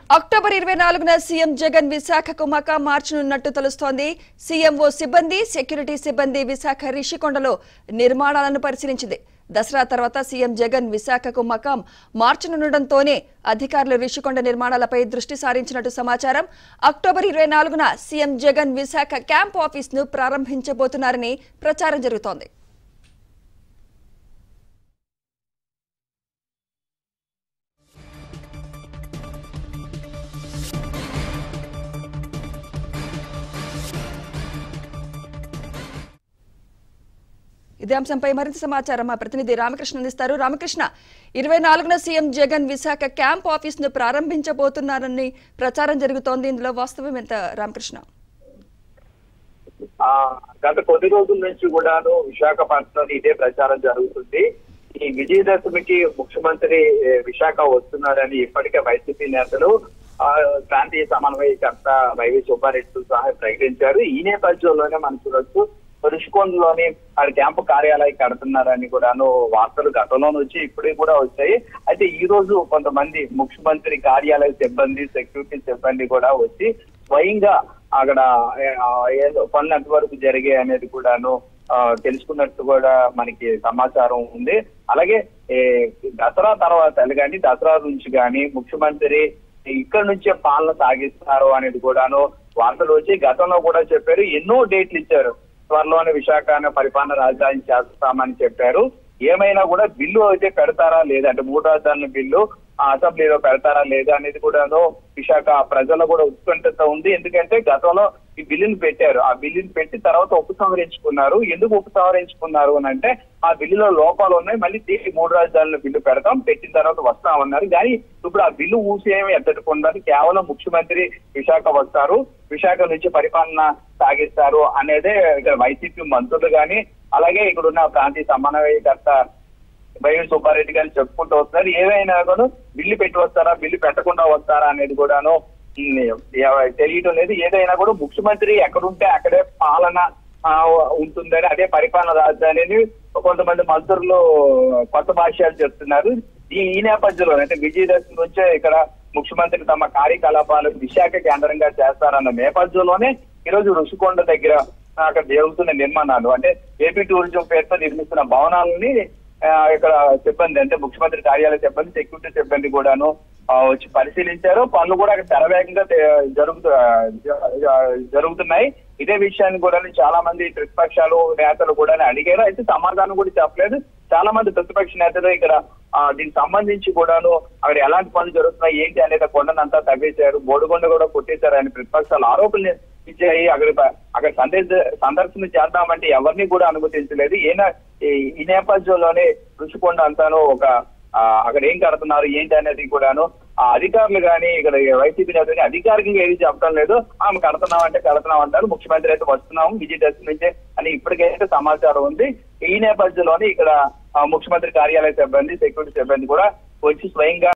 October ఇరవై నాలుగున CM Jagan విశాఖకు మకా మార్చనున్నట్టు తెలుస్తోంది సీఎంఓ సిబ్బంది సెక్యూరిటీ సిబ్బంది విశాఖ రిషికొండలో నిర్మాణాలను పరిశీలించింది దసరా తర్వాత సీఎం జగన్ విశాఖకు మకాం మార్చనుండటంతోనే అధికారులు రిషికొండ నిర్మాణాలపై దృష్టి సారించినట్టు సమాచారం అక్టోబర్ ఇరవై నాలుగున CM Jagan Visakha camp office ను ప్రారంభించబోతున్నారని ప్రచారం జరుగుతోంది ఇదే అంశంపై మరింత సమాచారం మా ప్రతినిధి రామకృష్ణ అందిస్తారు రామకృష్ణ ఇరవై నాలుగున CM Jagan Visakha camp office ను ప్రారంభించబోతున్నారని ప్రచారం జరుగుతోంది ఇందులో వాస్తవం ఎంత రామకృష్ణ ఆ గత కొద్ది రోజుల నుంచి కూడాను విశాఖపట్నంలో ఇదే ప్రచారం జరుగుతుంది ఈ విజయదశమికి ముఖ్యమంత్రి ఏ, విశాఖ వస్తున్నారని ఇప్పటికే వైసీపీ నేతలు ఆ ప్రాంతీయ సమన్వయకర్త వైవి సుబ్బారెడ్డి సహా ప్రకటించారు ఈ నేపథ్యంలోనే మనం చూడొచ్చు రుషికొండలోని ఆడ క్యాంపు కార్యాలయం కడుతున్నారని కూడాను వార్తలు గతంలో నుంచి ఇప్పుడే కూడా వచ్చాయి అయితే ఈ రోజు కొంతమంది ముఖ్యమంత్రి కార్యాలయ సిబ్బంది సెక్యూరిటీ సిబ్బంది కూడా వచ్చి స్వయంగా అక్కడ ఆ, ఏదో పనులు ఎంతవరకు జరిగాయి అనేది కూడాను ఆ, తెలుసుకున్నట్టు కూడా మనకి సమాచారం ఉంది అలాగే ఏ, దసరా తర్వాత కానీ దసరా నుంచి కానీ ముఖ్యమంత్రి ఇక్కడ నుంచే పాలన సాగిస్తారు అనేది కూడాను వార్తలు వచ్చి గతంలో కూడా చెప్పారు ఎన్నో డేట్లు ఇచ్చారు త్వరలోనే విశాఖను పరిపాలన రాజధాని చేస్తామని చెప్పారు ఏమైనా కూడా బిల్లు అయితే పెడతారా లేదా అంటే మూడు రాజధానుల బిల్లు ఆ అసెంబ్లీలో పెడతారా లేదా అనేది కూడాను విశాఖ ప్రజల్లో కూడా ఉత్కంఠత ఉంది ఎందుకంటే గతంలో ఈ బిల్లుని పెట్టారు ఆ బిల్లుని పెట్టి తర్వాత ఉపసంహరించుకున్నారు ఎందుకు ఉపసంహరించుకున్నారు అని అంటే ఆ బిల్లులో లోపాలు ఉన్నాయి మళ్ళీ తిరిగి మూడు రాజధానుల బిల్లు పెడతాం పెట్టిన తర్వాత వస్తామన్నారు కానీ ఇప్పుడు ఆ బిల్లు ఊసేమి ఎత్తకుండా కేవలం ముఖ్యమంత్రి విశాఖ వస్తారు విశాఖ నుంచి పరిపాలన సాగిస్తారు అనేదే ఇక్కడ వైసీపీ మంత్రులు కానీ అలాగే ఇక్కడ ఉన్న ప్రాంతీయ సమన్వయకర్త వైవి సుబ్బారెడ్డి గారు చెప్పుకుంటూ వస్తున్నారు ఏవైనా కూడా బిల్లు పెట్టి వస్తారా బిల్లు పెట్టకుండా వస్తారా అనేది కూడాను ఉమ్, ఎవ- తెలియటం లేదు ఏదైనా కూడా ముఖ్యమంత్రి ఎక్కడుంటే అక్కడే పాలన ఆ, ఉంటుందని అదే పరిపాలన రాజధాని అని కొంతమంది మంత్రులు కొత్త భాష్యాలు చెప్తున్నారు ఈ ఈ నేపథ్యంలో అంటే విజయదశమి నుంచే ఇక్కడ ముఖ్యమంత్రి తమ కార్యకలాపాలు విశాఖ కేంద్రంగా చేస్తారన్న నేపథ్యంలోనే ఈరోజు రుషికొండ దగ్గర అక్కడ జరుగుతున్న నిర్మాణాలు అంటే ఏపీ టూరిజం పేరుతో నిర్మిస్తున్న భవనాలని ఆ, ఇక్కడ సిబ్బంది అంటే ముఖ్యమంత్రి కార్యాలయ సిబ్బంది సెక్యూరిటీ సిబ్బంది కూడాను ఆ, వచ్చి పరిశీలించారు పనులు కూడా అక్కడ శరవేగంగా తే- జరుగుతు ఆ, జ- జ- జరుగుతున్నాయి ఇదే విషయాన్ని కూడా చాలా మంది ప్రతిపక్షాలు నేతలు కూడా అడిగారు అయితే సమాధానం కూడా చెప్పలేదు చాలా మంది ప్రతిపక్ష నేతలు ఇక్కడ ఆ, దీనికి సంబంధించి కూడాను అక్కడ ఎలాంటి పనులు జరుగుతున్నాయి ఏంటి అనేది కొండనంతా తవ్వేశారు బోడుగొండ కూడా కొట్టేశారు అని ప్రతిపక్షాలు ఆరోపణలు ఇచ్చాయి అక్కడ అక్కడ సందేశ సందర్శన చేద్దామంటే ఎవరిని కూడా అనుమతించలేదు ఈయన ఈ- ఈ నేపథ్యంలోనే రుషికొండ అంతాను ఒక ఆ, అక్కడ ఏం కడుతున్నారు ఏంటి అనేది కూడాను ఆ అధికారులు కానీ ఇక్కడ వైసీపీ నేతలు అధికారికంగా ఏది చెప్పడం లేదు ఆమె కడుతున్నాం అంటే కడుతున్నాం అంటారు ముఖ్యమంత్రి అయితే వస్తున్నాము విజయదశమి నుంచే అని ఇప్పటికైతే సమాచారం ఉంది ఈ నేపథ్యంలోనే ఇక్కడ ఆ, ముఖ్యమంత్రి కార్యాలయ సిబ్బంది సెక్యూరిటీ సిబ్బంది కూడా వచ్చి స్వయంగా